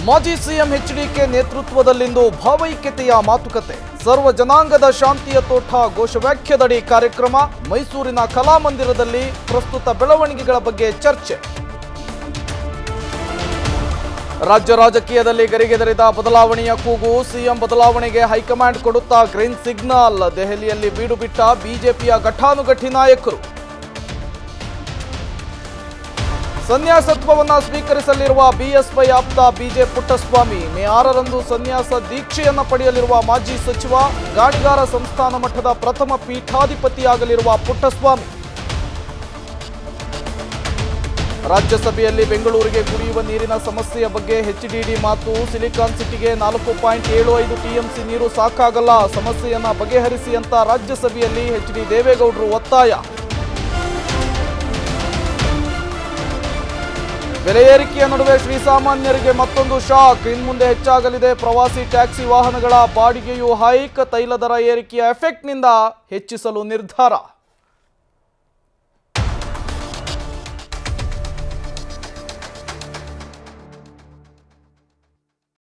ಮಾಜಿ CM HDK ನೇತೃತ್ವದಲ್ಲಿಂದು ಭಾವೈಕ್ಯತೆಯ ಮಾತುಕತೆ ಸರ್ವ ಜನಾಂಗದ ಶಾಂತಿಯ ತೋಟ ಘೋಷವಾಕ್ಯದಡಿ ಕಾರ್ಯಕ್ರಮ ಮೈಸೂರಿನ ಕಲಾಮಂದಿರದಲ್ಲಿ ಪ್ರಸ್ತುತ ಬೆಳವಣಿಗೆಗಳ ಬಗ್ಗೆ ಚರ್ಚೆ ರಾಜ್ಯ ರಾಜಕೀಯದಲ್ಲಿ ಗರಿಗೆದರಿದ ಬದಲಾವಣೆಯ ಕೂಗು ಸಿಎಂ ಬದಲಾವಣೆಗೆ ಹೈಕಮಾಂಡ್ ಕೊಡುತ್ತಾ ಗ್ರೀನ್ ಸಿಗ್ನಲ್ ದೆಹಲಿಯಲ್ಲಿ ಬೀಡು ಬಿಟ್ಟ ಬಿಜೆಪಿಯ ಘಟಾನುಘಟಿ ನಾಯಕರು ಸನ್ಯಾಸತ್ವವನ್ನ ಸ್ವೀಕರಿಸಲಿರುವ ಬಿಎಸ್ವೈ ಆಪ್ತ ಬಿಜೆ ಪುಟ್ಟಸ್ವಾಮಿ ಮೇ ಆರರಂದು ಸನ್ಯಾಸ ದೀಕ್ಷೆಯನ್ನ ಪಡೆಯಲಿರುವ ಮಾಜಿ ಸಚಿವ ಗಾಣಿಗಾರ ಸಂಸ್ಥಾನ ಮಠದ ಪ್ರಥಮ ಪೀಠಾಧಿಪತಿಯಾಗಲಿರುವ ಪುಟ್ಟಸ್ವಾಮಿ ರಾಜ್ಯಸಭೆಯಲ್ಲಿ ಬೆಂಗಳೂರಿಗೆ ಕುಡಿಯುವ ನೀರಿನ ಸಮಸ್ಯೆಯ ಬಗ್ಗೆ ಎಚ್ಡಿಡಿ ಮಾತು ಸಿಲಿಕಾನ್ ಸಿಟಿಗೆ ನಾಲ್ಕು ಪಾಯಿಂಟ್ ಏಳು ಐದು ಟಿಎಂಸಿ ನೀರು ಸಾಕಾಗಲ್ಲ ಸಮಸ್ಯೆಯನ್ನ ಬಗೆಹರಿಸಿ ಅಂತ ರಾಜ್ಯಸಭೆಯಲ್ಲಿ ಎಚ್ಡಿ ದೇವೇಗೌಡರು ಒತ್ತಾಯ ಬೆಲೆ ಏರಿಕೆಯ ನಡುವೆ ಶ್ರೀಸಾಮಾನ್ಯರಿಗೆ ಮತ್ತೊಂದು ಶಾಕ್ ಇನ್ಮುಂದೆ ಹೆಚ್ಚಾಗಲಿದೆ ಪ್ರವಾಸಿ ಟ್ಯಾಕ್ಸಿ ವಾಹನಗಳ ಬಾಡಿಗೆಯು ಹೈಕ್ ತೈಲ ದರ ಏರಿಕೆಯ ಎಫೆಕ್ಟ್ನಿಂದ ಹೆಚ್ಚಿಸಲು ನಿರ್ಧಾರ